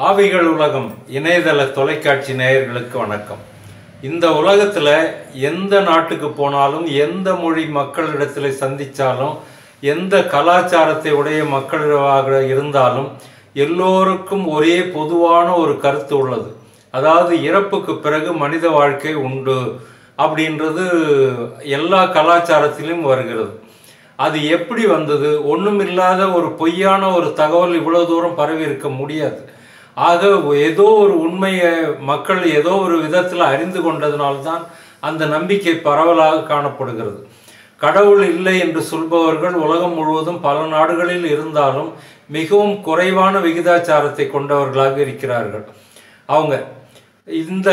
ஆவிகள் உலகம் இணையதள தொலைக்காட்சி நேயர்களுக்கு வணக்கம் இந்த உலகத்துல எந்த நாட்டுக்கு போனாலும் எந்த மொழி மக்களிடத்துல சந்திச்சாலும் எந்த கலாச்சாரத்தை உடைய மக்களாக இருந்தாலும் எல்லோருக்கும் ஒரே பொதுவான ஒரு கருத்து உள்ளது அதாவது இறப்புக்கு பிறகு மனித வாழ்க்கை உண்டு அப்படின்றது எல்லா கலாச்சாரத்திலும் வருகிறது அது எப்படி வந்தது ஒண்ணுமில்லாத ஒரு பொய்யான ஒரு தகவல் இவ்வளவு தூரம் பரவி இருக்க முடியாது ஆக ஏதோ ஒரு உண்மையை மக்கள் ஏதோ ஒரு விதத்தில் அறிந்து கொண்டதினால்தான் அந்த நம்பிக்கை பரவலாக காணப்படுகிறது கடவுள் இல்லை என்று சொல்பவர்கள் உலகம் முழுவதும் பல நாடுகளில் இருந்தாலும் மிகவும் குறைவான விகிதாச்சாரத்தை கொண்டவர்களாக இருக்கிறார்கள் அவங்க இந்த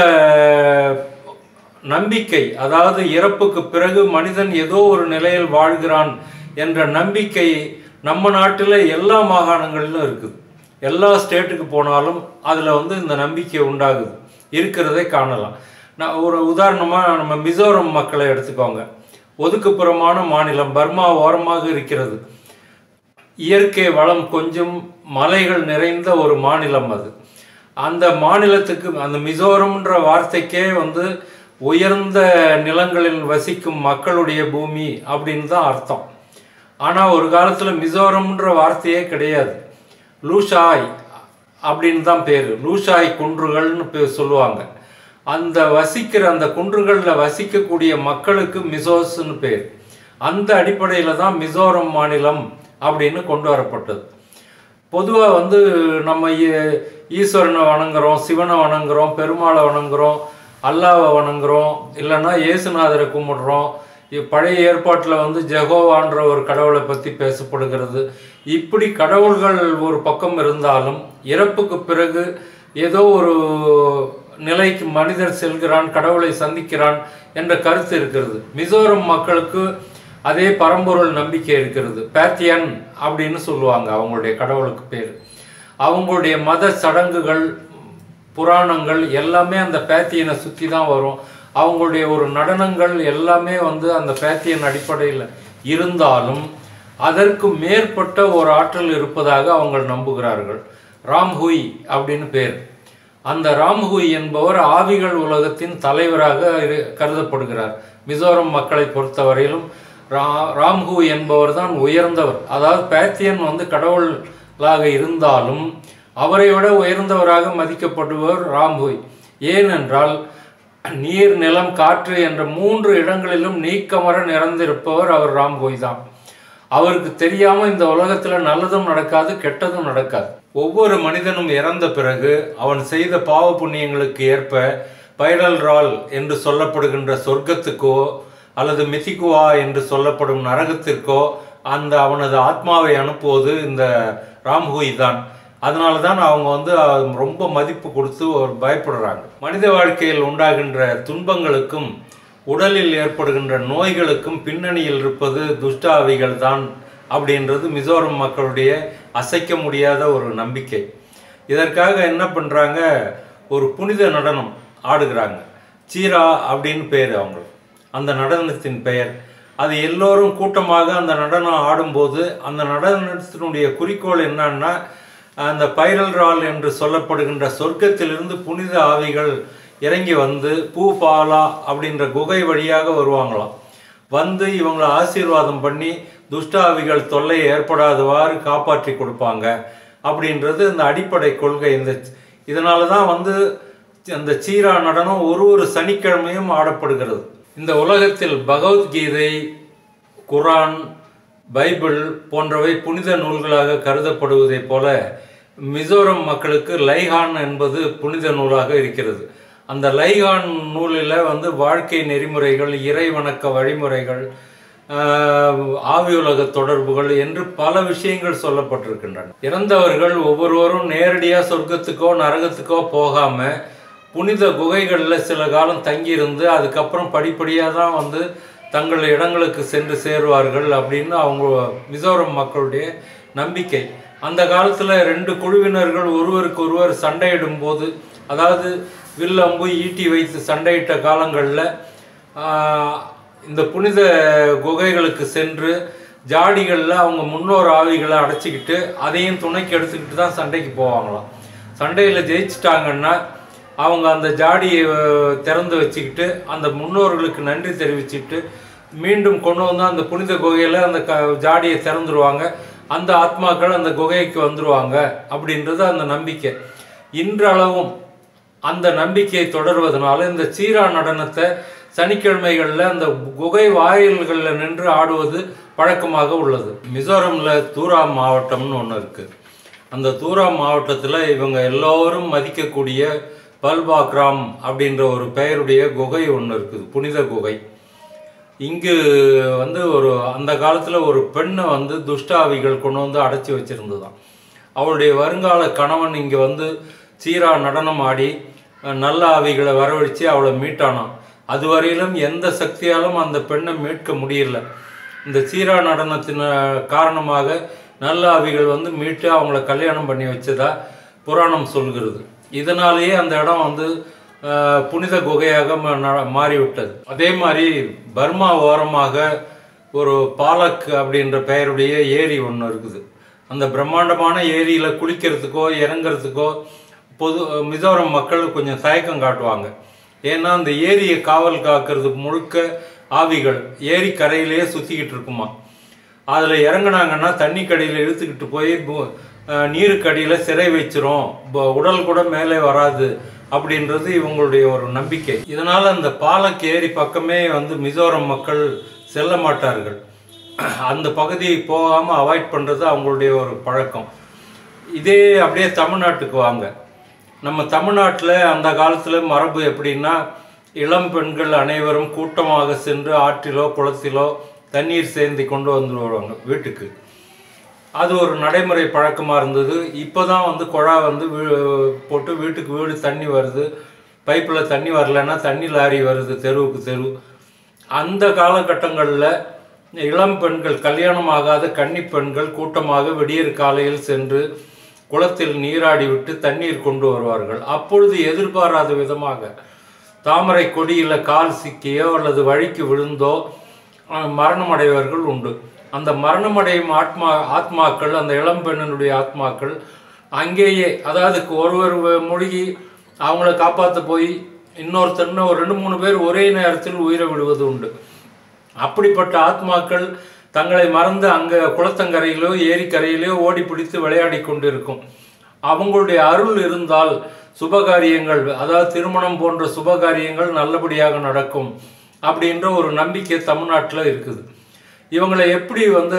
நம்பிக்கை அதாவது இறப்புக்கு பிறகு மனிதன் ஏதோ ஒரு நிலையில் வாழ்கிறான் என்ற நம்பிக்கை நம்ம நாட்டில் எல்லா மாகாணங்களிலும் இருக்குது எல்லா ஸ்டேட்டுக்கு போனாலும் அதில் வந்து இந்த நம்பிக்கை உண்டாகுது இருக்கிறதை காணலாம் நான் ஒரு உதாரணமாக நம்ம மிசோரம் மக்களை எடுத்துக்கோங்க ஒதுக்குப்புறமான மாநிலம் பர்மா ஓரமாக இருக்கிறது இயற்கை வளம் கொஞ்சம் மலைகள் நிறைந்த ஒரு மாநிலம் அது அந்த மாநிலத்துக்கு அந்த மிசோரம்ன்ற வார்த்தைக்கே வந்து உயர்ந்த நிலங்களில் வசிக்கும் மக்களுடைய பூமி அப்படின்னு தான் அர்த்தம் ஆனால் ஒரு காலத்தில் மிசோரம்ன்ற வார்த்தையே கிடையாது லூஷாய் அப்படின்னு தான் பேர் லூஷாய் குன்றுகள்னு பே- சொல்லுவாங்க அந்த வசிக்கிற அந்த குன்றுகளில் வசிக்கக்கூடிய மக்களுக்கு மிசோஸ்னு பேர் அந்த அடிப்படையில் தான் மிசோரம் மாநிலம் அப்படின்னு கொண்டு வரப்பட்டது பொதுவாக வந்து நம்ம ஈ- ஈஸ்வரனை வணங்குறோம் சிவனை வணங்குறோம் பெருமாளை வணங்குறோம் அல்லாவை வணங்குறோம் இல்லைன்னா இயேசுநாதரை கும்பிடுறோம் இ- பழைய ஏற்பாட்டில் வந்து ஜெகோவான்ற ஒரு கடவுளை பற்றி பேசப்படுகிறது இப்படி கடவுள்கள் ஒரு பக்கம் இருந்தாலும் இறப்புக்கு பிறகு ஏதோ ஒரு நிலைக்கு மனிதர் செல்கிறான் கடவுளை சந்திக்கிறான் என்ற கருத்து இருக்கிறது மிசோரம் மக்களுக்கு அதே பரம்பொருள் நம்பிக்கை இருக்கிறது பேத்தியன் அப்படின்னு சொல்லுவாங்க அவங்களுடைய கடவுளுக்கு பேர் அவங்களுடைய மத சடங்குகள் புராணங்கள் எல்லாமே அந்த பேத்தியனை சுற்றி தான் வரும் அவங்களுடைய ஒரு நடனங்கள் எல்லாமே வந்து அந்த பேத்தியன் அடிப்படையில் இருந்தாலும் அதற்கு மேற்பட்ட ஒரு ஆற்றல் இருப்பதாக அவங்க நம்புகிறார்கள் ராம்ஹுய் அப்படின்னு பேர் அந்த ராம்ஹுய் என்பவர் ஆவிகள் உலகத்தின் தலைவராக இரு- கருதப்படுகிறார் மிசோரம் மக்களை பொறுத்தவரையிலும் ரா ராம்ஹூ என்பவர் தான் உயர்ந்தவர் அதாவது பேத்தியன் வந்து கடவுளாக இருந்தாலும் அவரை விட உயர்ந்தவராக மதிக்கப்படுபவர் ராம்ஹூய் ஏனென்றால் நீர் நிலம் காற்று என்ற மூன்று இடங்களிலும் நீக்கமர நிறைந்திருப்பவர் அவர் ராம்ஹோய் தான் அவருக்கு தெரியாம இந்த உலகத்துல நல்லதும் நடக்காது கெட்டதும் நடக்காது ஒவ்வொரு மனிதனும் இறந்த பிறகு அவன் செய்த பாவ புண்ணியங்களுக்கு ஏற்ப பைரல் ரால் என்று சொல்லப்படுகின்ற சொர்க்கத்துக்கோ அல்லது மிதிக்குவா என்று சொல்லப்படும் நரகத்திற்கோ அந்த அவனது ஆத்மாவை அனுப்புவது இந்த ராம்ஹூய் தான் அதனால தான் அவங்க வந்து அஹ், ரொம்ப மதிப்பு கொடுத்து ஒரு பயப்படுறாங்க மனித வாழ்க்கையில் உண்டாகின்ற துன்பங்களுக்கும் உடலில் ஏற்படுகின்ற நோய்களுக்கும் பின்னணியில் இருப்பது துஷ்ட ஆவிகள் தான் அப்படின்றது மிசோரம் மக்களுடைய அசைக்க முடியாத ஒரு நம்பிக்கை இதற்காக என்ன பண்ணுறாங்க ஒரு புனித நடனம் ஆடுகிறாங்க சீரா அப்படின்னு பேர் அவங்களுக்கு அந்த நடனத்தின் பெயர் அது எல்லோரும் கூட்டமாக அந்த நடனம் ஆடும்போது அந்த நடனத்தினுடைய குறிக்கோள் என்னன்னா அந்த பைரல் ரால் என்று சொல்லப்படுகின்ற சொர்க்கத்திலிருந்து புனித ஆவிகள் இறங்கி வந்து பூ பாலா அப்படின்ற குகை வழியாக வருவாங்களாம் வந்து இவங்களை ஆசீர்வாதம் பண்ணி துஷ்ட ஆவிகள் தொல்லை ஏற்படாதவாறு காப்பாற்றி கொடுப்பாங்க அப்படின்றது இந்த அடிப்படை கொள்கை இந்த இதனால தான் வந்து அந்த சீரா நடனம் ஒரு ஒரு சனிக்கிழமையும் ஆடப்படுகிறது இந்த உலகத்தில் பகவத்கீதை குரான் பைபிள் போன்றவை புனித நூல்களாக கருதப்படுவதைப் போல மிசோரம் மக்களுக்கு லைஹான் என்பது புனித நூலாக இருக்கிறது அந்த லைஹான் நூலில் வந்து வாழ்க்கை நெறிமுறைகள் இறை வணக்க வழிமுறைகள் ஆஹ், ஆவியுலக தொடர்புகள் என்று பல விஷயங்கள் சொல்லப்பட்டிருக்கின்றன இறந்தவர்கள் ஒவ்வொருவரும் நேரடியாக சொர்க்கத்துக்கோ நரகத்துக்கோ போகாம புனித குகைகளில் சில காலம் தங்கியிருந்து அதுக்கப்புறம் படிப்படியாக தான் வந்து தங்கள் இடங்களுக்கு சென்று சேருவார்கள் அப்படின்னு அவங்க மிசோரம் மக்களுடைய நம்பிக்கை அந்த காலத்தில் ரெண்டு குழுவினர்கள் ஒருவருக்கு ஒருவர் சண்டையிடும் போது அதாவது வில் அம்பு ஈட்டி வைத்து சண்டையிட்ட காலங்களில் இந்த புனித குகைகளுக்கு சென்று ஜாடிகளில் அவங்க முன்னோர் ஆவிகளை அடைச்சிக்கிட்டு அதையும் துணைக்கு எடுத்துக்கிட்டு தான் சண்டைக்கு போவாங்களாம் சண்டையில் ஜெயிச்சிட்டாங்கன்னா அவங்க அந்த ஜாடியை அஹ், திறந்து வச்சுக்கிட்டு அந்த முன்னோர்களுக்கு நன்றி தெரிவிச்சுட்டு மீண்டும் கொண்டு வந்து அந்த புனித குகையில் அந்த க ஜாடியை திறந்துருவாங்க அந்த ஆத்மாக்கள் அந்த குகைக்கு வந்துருவாங்க அப்படின்றது அந்த நம்பிக்கை இன்றளவும் அந்த நம்பிக்கையை தொடர்வதனால இந்த சீரா நடனத்தை சனிக்கிழமைகளில் அந்த குகை வாயில்களில் நின்று ஆடுவது பழக்கமாக உள்ளது மிசோரமில் தூரா மாவட்டம்னு ஒன்று இருக்குது அந்த தூரா மாவட்டத்தில் இவங்க எல்லோரும் மதிக்கக்கூடிய பல்பாக்ராம் அப்படின்ற ஒரு பெயருடைய குகை ஒன்று இருக்குது புனித குகை இங்கு வந்து ஒரு அந்த காலத்தில் ஒரு பெண்ணை வந்து துஷ்டாவிகள் கொண்டு வந்து அடைச்சி வச்சிருந்ததாம் அவளுடைய வருங்கால கணவன் இங்கே வந்து சீரா நடனம் ஆடி அஹ், நல்ல ஆவிகளை வரவழைச்சு அவளை மீட்டானாம் அதுவரையிலும் எந்த சக்தியாலும் அந்த பெண்ணை மீட்க முடியல இந்த சீரா நடனத்தின் அஹ், காரணமாக நல்ல ஆவிகள் வந்து மீட்டு அவங்கள கல்யாணம் பண்ணி வச்சதா புராணம் சொல்கிறது இதனாலேயே அந்த இடம் வந்து அஹ், புனித குகையாக ம- ந- மாறிவிட்டது அதே மாதிரி பர்மா ஓரமாக ஒரு பாலக் அப்படின்ற பெயருடைய ஏரி ஒன்று இருக்குது அந்த பிரம்மாண்டமான ஏரியில் குளிக்கிறதுக்கோ இறங்குறதுக்கோ பொது மிசோரம் மக்கள் கொஞ்சம் தயக்கம் காட்டுவாங்க ஏன்னா அந்த ஏரியை காவல் காக்கிறது முழுக்க ஆவிகள் ஏரி கரையிலேயே சுற்றிக்கிட்டு இருக்குமா அதில் இறங்குனாங்கன்னா தண்ணி கடியில் இழுத்துக்கிட்டு போய் பு- அஹ் நீருக்கடியில் சிறை வச்சிரும் ப- உடல் கூட மேலே வராது அப்படின்றது இவங்களுடைய ஒரு நம்பிக்கை இதனால அந்த பாலக் ஏரி பக்கமே வந்து மிசோரம் மக்கள் செல்ல மாட்டார்கள் அந்த பகுதி போகாமல் அவாய்ட் பண்ணுறது அவங்களுடைய ஒரு பழக்கம் இதே அப்படியே தமிழ்நாட்டுக்கு வாங்க நம்ம தமிழ்நாட்டில் அந்த காலத்தில் மரபு எப்படின்னா இளம் பெண்கள் அனைவரும் கூட்டமாக சென்று ஆற்றிலோ குளத்திலோ தண்ணீர் சேர்ந்து கொண்டு வந்து வருவாங்க வீட்டுக்கு அது ஒரு நடைமுறை பழக்கமாக இருந்தது இப்போ தான் வந்து குழா வந்து வீ- போட்டு வீட்டுக்கு வீடு தண்ணி வருது பைப்பில் தண்ணி வரலைன்னா தண்ணி லாரி வருது தெருவுக்கு தெரு அந்த காலகட்டங்களில் இளம் பெண்கள் கல்யாணம் ஆகாத கன்னி பெண்கள் கூட்டமாக விடியற் காலையில் சென்று குளத்தில் நீராடி விட்டு தண்ணீர் கொண்டு வருவார்கள் அப்பொழுது எதிர்பாராத விதமாக தாமரை கொடியில் கால் சிக்கியோ அல்லது வழிக்கு விழுந்தோ அஹ், மரணம் அடைவர்கள் உண்டு அந்த மரணமடையும் ஆத்மா ஆத்மாக்கள் அந்த இளம் பெண்ணினுடைய ஆத்மாக்கள் அங்கேயே அதாவது ஒருவர் வ- மூழ்கி அவங்கள காப்பாற்ற போய் இன்னொருத்தர்னு ஒரு ரெண்டு மூணு பேர் ஒரே நேரத்தில் உயிரை விடுவது உண்டு அப்படிப்பட்ட ஆத்மாக்கள் தங்களை மறந்து அங்கே குளத்தங்கரையிலோ ஏரிக்கரையிலோ ஓடி பிடித்து விளையாடி கொண்டிருக்கும் அவங்களுடைய அருள் இருந்தால் சுபகாரியங்கள் அதாவது திருமணம் போன்ற சுபகாரியங்கள் நல்லபடியாக நடக்கும் அப்படின்ற ஒரு நம்பிக்கை தமிழ்நாட்டில் இருக்குது இவங்களை எப்படி வந்து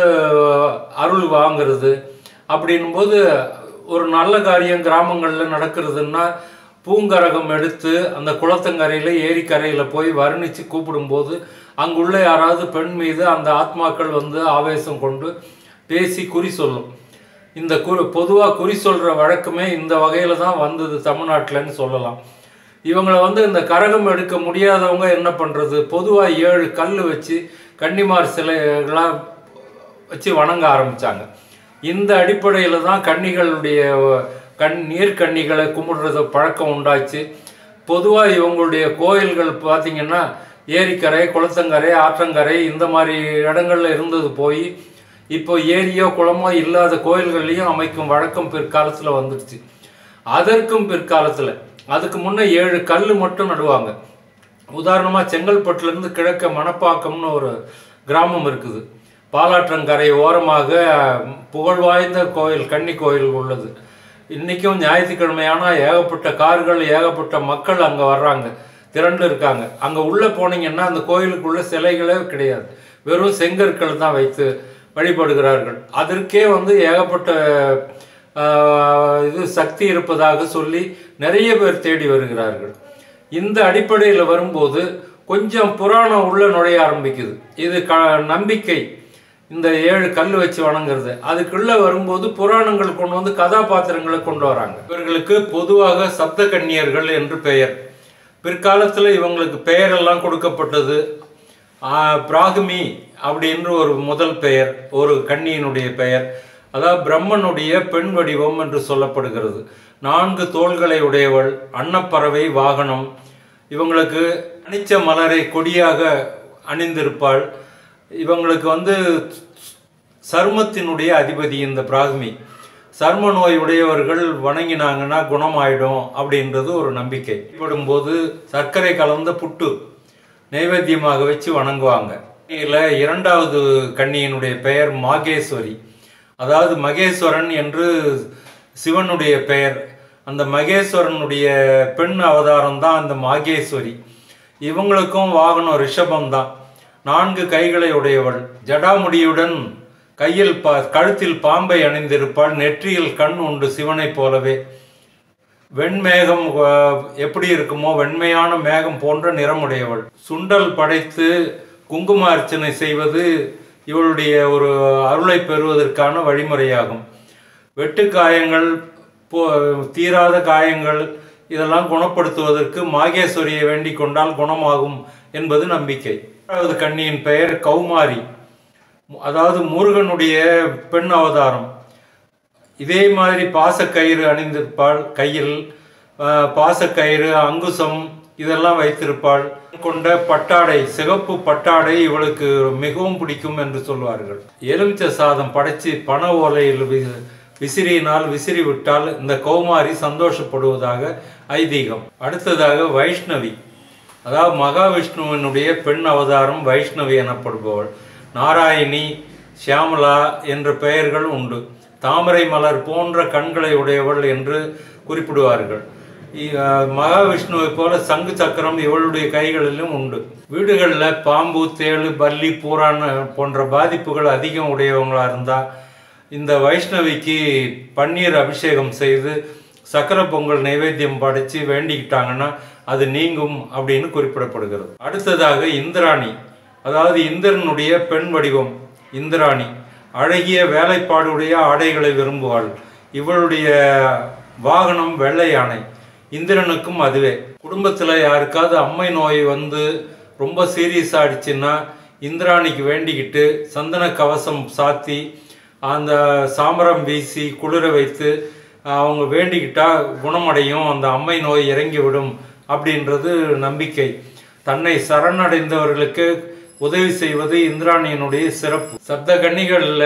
அருள் வாங்குறது அப்படின்போது ஒரு நல்ல காரியம் கிராமங்களில் நடக்கிறதுன்னா பூங்கரகம் எடுத்து அந்த குளத்தங்கரையில் ஏரிக்கரையில் போய் வர்ணித்து கூப்பிடும்போது அங்குள்ள யாராவது பெண் மீது அந்த ஆத்மாக்கள் வந்து ஆவேசம் கொண்டு பேசி குறி சொல்லும் இந்த குறி பொதுவாக குறி சொல்கிற வழக்கமே இந்த வகையில் தான் வந்தது தமிழ்நாட்டிலன்னு சொல்லலாம் இவங்களை வந்து இந்த கரகம் எடுக்க முடியாதவங்க என்ன பண்ணுறது பொதுவாக ஏழு கல் வச்சு கன்னிமார் சிலைகளாக வச்சு வணங்க ஆரம்பிச்சாங்க இந்த அடிப்படையில் தான் கன்னிகளுடைய கண் நீர்க்கன்னிகளை கும்பிடுறத பழக்கம் உண்டாச்சு பொதுவாக இவங்களுடைய கோயில்கள் பார்த்தீங்கன்னா ஏரிக்கரை குளத்தங்கரை ஆற்றங்கரை இந்த மாதிரி இடங்கள்ல இருந்தது போய் இப்போ ஏரியோ குளமோ இல்லாத கோயில்கள்லையும் அமைக்கும் வழக்கம் பிற்காலத்தில் வந்துடுச்சு அதற்கும் பிற்காலத்தில் அதுக்கு முன்னே ஏழு கல் மட்டும் நடுவாங்க உதாரணமாக செங்கல்பட்டுலேருந்து கிழக்க மணப்பாக்கம்னு ஒரு கிராமம் இருக்குது பாலாற்றங்கரை ஓரமாக புகழ்வாய்ந்த கோயில் கன்னி கோயில் உள்ளது இன்றைக்கும் ஞாயிற்றுக்கிழமையான ஏகப்பட்ட கார்கள் ஏகப்பட்ட மக்கள் அங்கே வர்றாங்க திரண்டு இருக்காங்க அங்கே உள்ளே போனீங்கன்னா அந்த கோயிலுக்குள்ள சிலைகளே கிடையாது வெறும் செங்கற்கள் தான் வைத்து வழிபடுகிறார்கள் அதற்கே வந்து ஏகப்பட்ட ஆஹ், இது சக்தி இருப்பதாக சொல்லி நிறைய பேர் தேடி வருகிறார்கள் இந்த அடிப்படையில் வரும்போது கொஞ்சம் புராணம் உள்ள நுழைய ஆரம்பிக்குது இது க நம்பிக்கை இந்த ஏழு கல் வச்சு வணங்குறது அதுக்குள்ள வரும்போது புராணங்கள் கொண்டு வந்து கதாபாத்திரங்களை கொண்டு வராங்க இவர்களுக்கு பொதுவாக சப்த கன்னியர்கள் என்று பெயர் பிற்காலத்தில் இவங்களுக்கு பெயரெல்லாம் கொடுக்கப்பட்டது ஆஹ், பிராகுமி அப்படின்ற ஒரு முதல் பெயர் ஒரு கன்னியினுடைய பெயர் அதாவது பிரம்மனுடைய பெண் வடிவம் என்று சொல்லப்படுகிறது நான்கு தோள்களை உடையவள் அன்னப்பறவை வாகனம் இவங்களுக்கு அனிச்ச மலரை கொடியாக அணிந்திருப்பாள் இவங்களுக்கு வந்து சருமத்தினுடைய அதிபதி இந்த பிராகுமி சர்ம நோய் உடையவர்கள் வணங்கினாங்கன்னா குணமாயிடும் அப்படின்றது ஒரு நம்பிக்கை போது சர்க்கரை கலந்த புட்டு நைவேத்தியமாக வச்சு வணங்குவாங்க இதில் இரண்டாவது கன்னியினுடைய பெயர் மாகேஸ்வரி அதாவது மகேஸ்வரன் என்று சிவனுடைய பெயர் அந்த மகேஸ்வரனுடைய பெண் அவதாரம் தான் அந்த மாகேஸ்வரி இவங்களுக்கும் வாகனம் ரிஷபம் தான் நான்கு கைகளை உடையவள் ஜடாமுடியுடன் கையில் பா கழுத்தில் பாம்பை அணிந்திருப்பாள் நெற்றியில் கண் உண்டு சிவனைப் போலவே வெண்மேகம் அஹ், எப்படி இருக்குமோ வெண்மையான மேகம் போன்ற நிறமுடையவள் சுண்டல் படைத்து குங்கும அர்ச்சனை செய்வது இவளுடைய ஒரு அருளை பெறுவதற்கான வழிமுறையாகும் வெட்டு காயங்கள் போ தீராத காயங்கள் இதெல்லாம் குணப்படுத்துவதற்கு மாகேஸ்வரியை வேண்டிக் கொண்டால் குணமாகும் என்பது நம்பிக்கை இரண்டாவது கன்னியின் பெயர் கௌமாரி அதாவது முருகனுடைய பெண் அவதாரம் இதே மாதிரி பாசக்கயிறு அணிந்திருப்பாள் கையில் ஆஹ், பாசக்கயிறு அங்குசம் இதெல்லாம் வைத்திருப்பாள் கொண்ட பட்டாடை சிகப்பு பட்டாடை இவளுக்கு மிகவும் பிடிக்கும் என்று சொல்வார்கள் எலுமிச்சை சாதம் படைச்சு பண ஓலையில் வி- விசிறியினால் விசிறி விட்டால் இந்த கௌமாரி சந்தோஷப்படுவதாக ஐதீகம் அடுத்ததாக வைஷ்ணவி அதாவது மகாவிஷ்ணுவினுடைய பெண் அவதாரம் வைஷ்ணவி எனப்படுபவள் நாராயணி சியாமலா என்ற பெயர்கள் உண்டு தாமரை மலர் போன்ற கண்களை உடையவள் என்று குறிப்பிடுவார்கள் இ- அஹ் மகாவிஷ்ணுவை போல சங்கு சக்கரம் இவளுடைய கைகளிலும் உண்டு வீடுகளில் பாம்பு தேளு பல்லி பூரான் போன்ற பாதிப்புகள் அதிகம் உடையவங்களா இருந்தா இந்த வைஷ்ணவிக்கு பன்னீர் அபிஷேகம் செய்து சக்கர பொங்கல் நைவேத்தியம் படைச்சு வேண்டிக்கிட்டாங்கன்னா அது நீங்கும் அப்படின்னு குறிப்பிடப்படுகிறது அடுத்ததாக இந்திராணி அதாவது இந்திரனுடைய பெண் வடிவம் இந்திராணி அழகிய வேலைப்பாடுடைய ஆடைகளை விரும்புவாள் இவளுடைய வாகனம் வெள்ளை யானை இந்திரனுக்கும் அதுவே குடும்பத்தில் யாருக்காவது அம்மை நோய் வந்து ரொம்ப சீரியஸ் ஆயிடுச்சுன்னா இந்திராணிக்கு வேண்டிக்கிட்டு சந்தன கவசம் சாத்தி அந்த சாமரம் வீசி குளிர வைத்து அவங்க வேண்டிக்கிட்டா குணமடையும் அந்த அம்மை நோய் இறங்கிவிடும் அப்படின்றது நம்பிக்கை தன்னை சரணடைந்தவர்களுக்கு உதவி செய்வது இந்திராணியினுடைய சிறப்பு சப்த கன்னிகளில்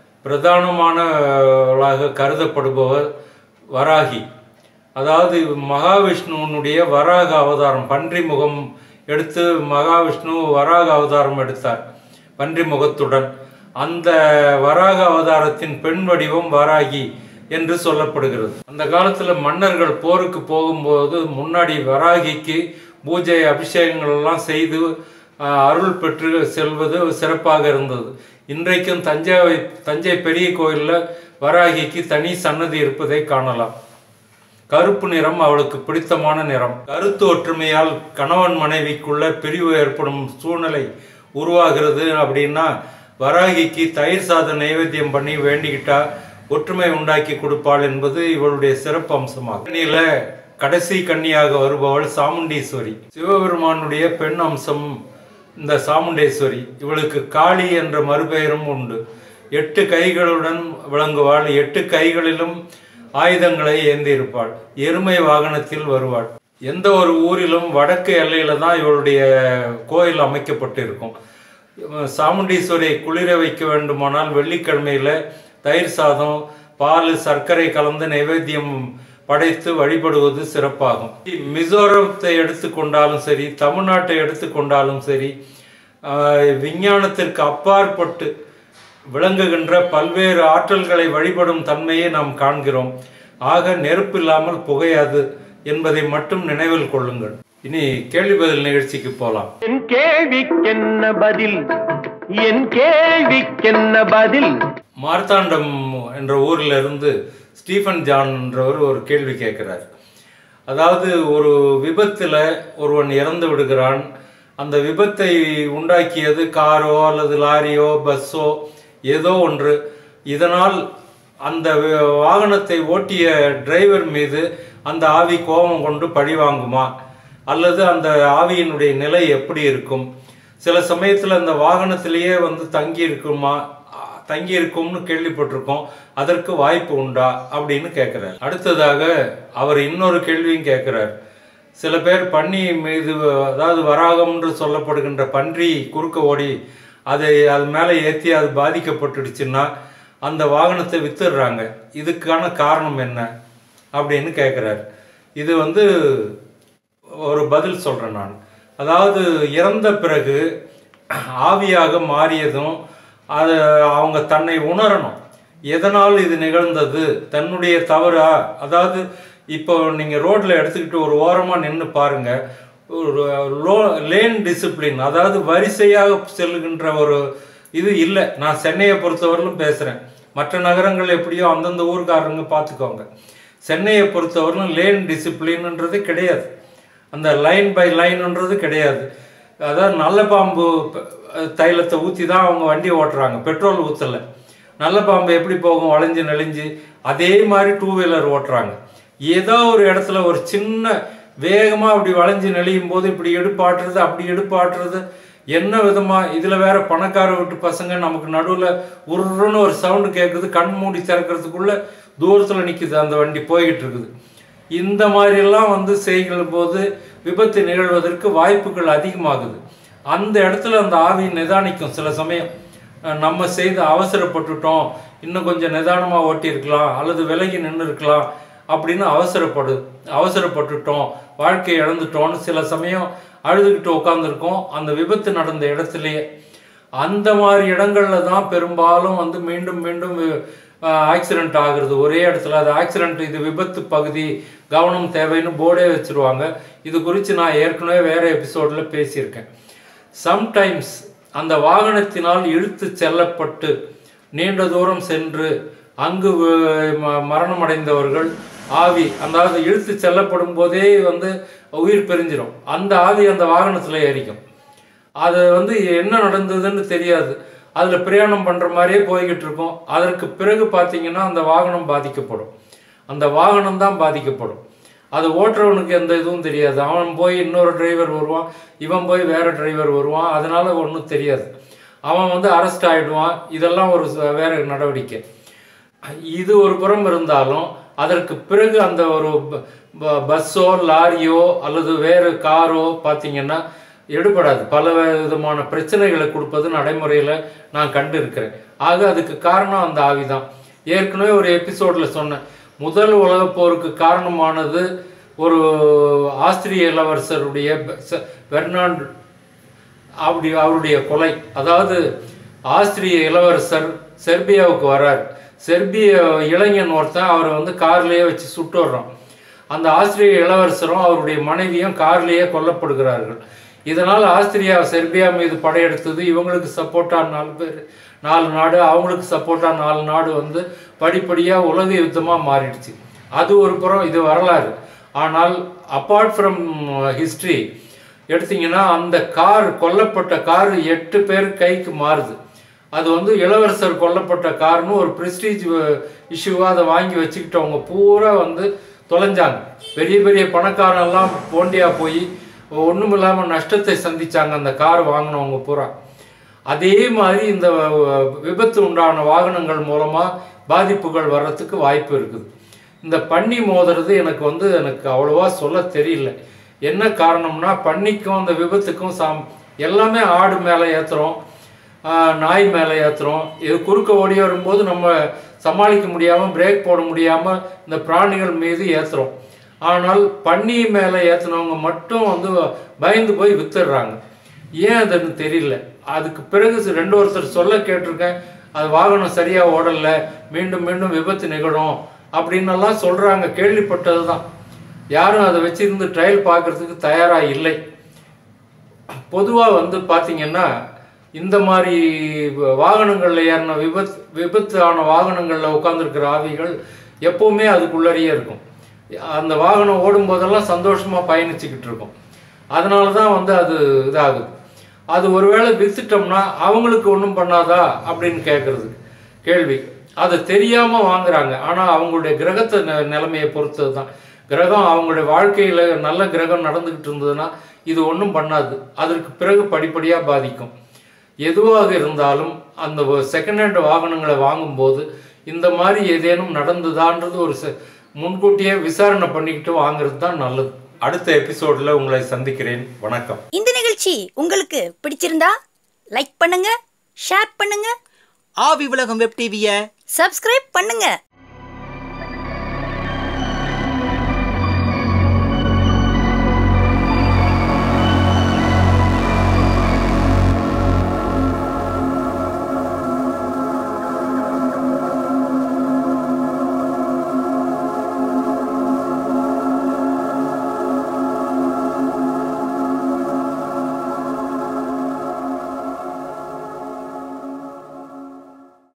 பிரதானமானவளாக கருதப்படுபவர் வராகி அதாவது மகாவிஷ்ணுவனுடைய வராக அவதாரம் பன்றி முகம் எடுத்து மகாவிஷ்ணு வராக அவதாரம் எடுத்தார் பன்றி முகத்துடன் அந்த வராக அவதாரத்தின் பெண் வடிவம் வராகி என்று சொல்லப்படுகிறது அந்த காலத்துல மன்னர்கள் போருக்கு போகும்போது முன்னாடி வராகிக்கு பூஜை அபிஷேகங்கள் எல்லாம் செய்து ஆஹ், அருள் பெற்று செல்வது சிறப்பாக இருந்தது இன்றைக்கும் தஞ்சை தஞ்சை பெரிய கோயிலில் வராகிக்கு தனி சன்னதி இருப்பதை காணலாம் கருப்பு நிறம் அவளுக்கு பிடித்தமான நிறம் கருத்து ஒற்றுமையால் கணவன் மனைவிக்குள்ள பிரிவு ஏற்படும் சூழ்நிலை உருவாகிறது அப்படின்னா வராகிக்கு தயிர் சாதம் நைவேத்தியம் பண்ணி வேண்டிக்கிட்டா ஒற்றுமை உண்டாக்கி கொடுப்பாள் என்பது இவளுடைய சிறப்பு அம்சமாகும் கன்னியில கடைசி கன்னியாக வருபவள் சாமுண்டீஸ்வரி சிவபெருமானுடைய பெண் அம்சம் இந்த சாமுண்டேஸ்வரி இவளுக்கு காளி என்ற மறுபெயரும் உண்டு எட்டு கைகளுடன் விளங்குவாள் எட்டு கைகளிலும் ஆயுதங்களை ஏந்தி இருப்பாள் எருமை வாகனத்தில் வருவாள் எந்த ஒரு ஊரிலும் வடக்கு எல்லையில தான் இவளுடைய கோயில் அமைக்கப்பட்டு இருக்கும் சாமுண்டீஸ்வரியை குளிர வைக்க வேண்டுமானால் வெள்ளிக்கிழமையில தயிர் சாதம் பால் சர்க்கரை கலந்து நைவேத்தியம் படைத்து வழிபடுவது சிறப்பாகும் மிசோரத்தை எடுத்துக்கொண்டாலும் சரி தமிழ்நாட்டை எடுத்துக்கொண்டாலும் சரி ஆஹ், விஞ்ஞானத்திற்கு அப்பாற்பட்டு விளங்குகின்ற பல்வேறு ஆற்றல்களை வழிபடும் தன்மையை நாம் காண்கிறோம் ஆக நெருப்பு இல்லாமல் புகையாது என்பதை மட்டும் நினைவில் கொள்ளுங்கள் இனி கேள்வி பதில் நிகழ்ச்சிக்கு போலாம் என் கேள்விக்கென்ன பதில் என் கேள்விக்கென்ன பதில் மார்த்தாண்டம் என்ற ஊர்ல இருந்து ஸ்டீஃபன் ஜான் என்றவர் ஒரு கேள்வி கேட்கிறார் அதாவது ஒரு விபத்தில் ஒருவன் இறந்து விடுகிறான் அந்த விபத்தை உண்டாக்கியது காரோ அல்லது லாரியோ பஸ்ஸோ ஏதோ ஒன்று இதனால் அந்த வி- வாகனத்தை ஓட்டிய டிரைவர் மீது அந்த ஆவி கோபம் கொண்டு பழி வாங்குமா அல்லது அந்த ஆவியினுடைய நிலை எப்படி இருக்கும் சில சமயத்தில் அந்த வாகனத்திலேயே வந்து தங்கி இருக்குமா அ- தங்கி இருக்கும்னு கேள்விப்பட்டிருக்கோம் அதற்கு வாய்ப்பு உண்டா அப்படின்னு கேட்கிறார் அடுத்ததாக அவர் இன்னொரு கேள்வியும் கேட்கிறார் சில பேர் பன்னி மீது அதாவது வராகம்ன்று சொல்லப்படுகின்ற பன்றி குறுக்க ஓடி அதை அது மேலே ஏற்றி அது பாதிக்கப்பட்டுடுச்சுன்னா அந்த வாகனத்தை வித்துடுறாங்க இதுக்கான காரணம் என்ன அப்படின்னு கேட்குறாரு இது வந்து ஒரு பதில் சொல்கிறேன் நான் அதாவது இறந்த பிறகு ஆவியாக மாறியதும் அது அவங்க தன்னை உணரணும் எதனால் இது நிகழ்ந்தது தன்னுடைய தவறா அதாவது இப்போ நீங்கள் ரோட்டில் எடுத்துக்கிட்டு ஒரு ஓரமாக நின்று பாருங்க ஒரு லோ லேன் டிசிப்ளின் அதாவது வரிசையாக செல்லுகின்ற ஒரு இது இல்லை நான் சென்னையை பொறுத்தவரையிலும் பேசுகிறேன் மற்ற நகரங்கள் எப்படியோ அந்தந்த ஊர்க்காரங்க பார்த்துக்கோங்க சென்னையை பொறுத்தவரையிலும் லேன் டிசிப்ளின்ன்றது கிடையாது அந்த லைன் பை லைன்ன்றது கிடையாது அதாவது நல்ல பாம்பு ப- தைலத்தை ஊற்றி தான் அவங்க வண்டி ஓட்டுறாங்க பெட்ரோல் ஊற்றலை நல்ல பாம்பு எப்படி போகும் வளைஞ்சு நெளிஞ்சு அதே மாதிரி டூ வீலர் ஓட்டுறாங்க ஏதோ ஒரு இடத்துல ஒரு சின்ன வேகமாக அப்படி வளைஞ்சு நெளியும் போது இப்படி எடுப்பாட்டுறது அப்படி எடுப்பாட்டுறது என்ன விதமாக இதில் வேற பணக்கார வீட்டு பசங்க நமக்கு நடுவில் உருன்னு ஒரு சவுண்டு கேட்குது கண் மூடி திறக்கிறதுக்குள்ள தூரத்தில் நிற்குது அந்த வண்டி போய்கிட்டு இருக்குது இந்த மாதிரியெல்லாம் வந்து செய்கிற போது விபத்து நிகழ்வதற்கு வாய்ப்புகள் அதிகமாகுது அந்த இடத்துல அந்த ஆவி நிதானிக்கும் சில சமயம் அஹ் நம்ம செய்து அவசரப்பட்டுட்டோம் இன்னும் கொஞ்சம் நிதானமாக ஓட்டியிருக்கலாம் அல்லது விலகி நின்று இருக்கலாம் அப்படின்னு அவசரப்படு அவசரப்பட்டுட்டோம் வாழ்க்கை இழந்துட்டோம்னு சில சமயம் அழுதுகிட்டு உட்காந்துருக்கோம் அந்த விபத்து நடந்த இடத்துலயே அந்த மாதிரி இடங்கள்ல தான் பெரும்பாலும் வந்து மீண்டும் மீண்டும் ஆக்சிடென்ட் ஆகுறது ஒரே இடத்துல அது ஆக்சிடென்ட் இது விபத்து பகுதி கவனம் தேவைன்னு போர்டே வச்சிருவாங்க இது குறித்து நான் ஏற்கனவே வேற எபிசோட்ல பேசியிருக்கேன் சம்டைம்ஸ் அந்த வாகனத்தினால் இழுத்து செல்லப்பட்டு நீண்ட தூரம் சென்று அங்கு வ- ம- மரணமடைந்தவர்கள் ஆவி அதாவது இழுத்து செல்லப்படும் போதே வந்து உயிர் பிரிஞ்சிடும் அந்த ஆவி அந்த வாகனத்தில் ஏறிக்கும் அது வந்து என்ன நடந்ததுன்னு தெரியாது அதில் பிரயாணம் பண்ணுற மாதிரியே போய்கிட்டு இருக்கும் அதற்கு பிறகு பார்த்தீங்கன்னா அந்த வாகனம் பாதிக்கப்படும் அந்த வாகனம் தான் பாதிக்கப்படும் அது ஓட்டுறவனுக்கு எந்த இதுவும் தெரியாது அவன் போய் இன்னொரு டிரைவர் வருவான் இவன் போய் வேற டிரைவர் வருவான் அதனால ஒன்றும் தெரியாது அவன் வந்து அரெஸ்ட் ஆயிடுவான் இதெல்லாம் ஒரு ச- வேற நடவடிக்கை இது ஒரு புறம் இருந்தாலும் அதற்கு பிறகு அந்த ஒரு ப- ப- பஸ்ஸோ லாரியோ அல்லது வேறு காரோ பார்த்தீங்கன்னா எடுபடாது பல விதமான பிரச்சனைகளை கொடுப்பது நடைமுறையில் நான் கண்டு இருக்கிறேன் ஆக அதுக்கு காரணம் அந்த ஆவிதான் ஏற்கனவே ஒரு எபிசோடில் சொன்னேன் முதல் உலகப் போருக்கு காரணமானது ஒரு ஆஸ்திரிய இளவரசருடைய பெ- செ- பெர்னாண்ட் அப்படி அவருடைய கொலை அதாவது ஆஸ்திரிய இளவரசர் செர்பியாவுக்கு வர்றார் செர்பிய இளைஞன் ஒருத்தன் அவரை வந்து கார்லயே வச்சு சுட்டு வர்றான் அந்த ஆஸ்திரிய இளவரசரும் அவருடைய மனைவியும் கார்லயே கொல்லப்படுகிறார்கள் இதனால் ஆஸ்திரியா செர்பியா மீது படையெடுத்தது இவங்களுக்கு சப்போர்ட்டா நாலு பேர் நாலு நாடு அவங்களுக்கு சப்போர்ட்டா நாலு நாடு வந்து படிப்படியாக உலக யுத்தமாக மாறிடுச்சு அது ஒரு புறம் இது வரலாறு ஆனால் அப்பார்ட் ஃப்ரம் ஹிஸ்ட்ரி எடுத்தீங்கன்னா அந்த கார் கொல்லப்பட்ட கார் எட்டு பேர் கைக்கு மாறுது அது வந்து இளவரசர் கொல்லப்பட்ட கார்னு ஒரு ப்ரெஸ்டீஜ் இஷ்யூவாக அதை வாங்கி வச்சுக்கிட்டவங்க பூரா வந்து தொலைஞ்சாங்க பெரிய பெரிய பணக்காரன்லாம் போண்டியா போய் ஒன்றும் இல்லாமல் நஷ்டத்தை சந்திச்சாங்க அந்த கார் வாங்கினவங்க பூரா அதே மாதிரி இந்த அஹ், விபத்து உண்டான வாகனங்கள் மூலமாக பாதிப்புகள் வர்றதுக்கு வாய்ப்பு இருக்குது இந்த பன்னி மோதுறது எனக்கு வந்து எனக்கு அவ்வளோவா சொல்ல தெரியல என்ன காரணம்னா பன்னிக்கும் அந்த விபத்துக்கும் சாம் எல்லாமே ஆடு மேலே ஏற்றுறோம் நாய் மேலே ஏற்றுறோம் இது குறுக்க ஓடி வரும்போது நம்ம சமாளிக்க முடியாமல் பிரேக் போட முடியாமல் இந்த பிராணிகள் மீது ஏற்றுறோம் ஆனால் பன்னி மேலே ஏற்றுனவங்க மட்டும் வந்து பயந்து போய் வித்துடுறாங்க ஏன் அதுன்னு தெரியல அதுக்கு பிறகு சி- ரெண்டு ஒருத்தர் சொல்ல கேட்டிருக்கேன் அது வாகனம் சரியாக ஓடலை மீண்டும் மீண்டும் விபத்து நிகழும் அப்படின்னெல்லாம் சொல்கிறாங்க கேள்விப்பட்டது தான் யாரும் அதை வச்சிருந்து ட்ரையல் பார்க்கறதுக்கு தயாராக இல்லை பொதுவாக வந்து பார்த்தீங்கன்னா இந்த மாதிரி வ- வாகனங்கள்ல ஏறின விபத்து விபத்தான வாகனங்களில் உட்காந்துருக்கிற ஆவிகள் எப்பவுமே அதுக்குள்ளறையே இருக்கும் அந்த வாகனம் ஓடும் போதெல்லாம் சந்தோஷமாக பயணிச்சுக்கிட்டு இருக்கும் அதனால தான் வந்து அது இதாகுது அது ஒருவேளை வித்துட்டோம்னா அவங்களுக்கு ஒன்றும் பண்ணாதா அப்படின்னு கேட்குறது கேள்வி அது தெரியாமல் வாங்குறாங்க ஆனால் அவங்களுடைய கிரகத்தை ந- நிலைமையை பொறுத்தது தான் கிரகம் அவங்களுடைய வாழ்க்கையில் நல்ல கிரகம் நடந்துக்கிட்டு இருந்ததுன்னா இது ஒன்றும் பண்ணாது அதற்கு பிறகு படிப்படியாக பாதிக்கும் எதுவாக இருந்தாலும் அந்த செகண்ட் ஹேண்ட் வாகனங்களை வாங்கும்போது இந்த மாதிரி ஏதேனும் நடந்ததான்றது ஒரு செ- முன்கூட்டியே விசாரணை பண்ணிக்கிட்டு வாங்குறது தான் நல்லது அடுத்த எபிசோடில் உங்களை சந்திக்கிறேன் வணக்கம் இந்த நிகழ்ச்சி உங்களுக்கு பிடிச்சிருந்தா லைக் பண்ணுங்க ஷேர் பண்ணுங்க ஆவி உலகம் வெப் டிவியை சப்ஸ்கிரைப் பண்ணுங்க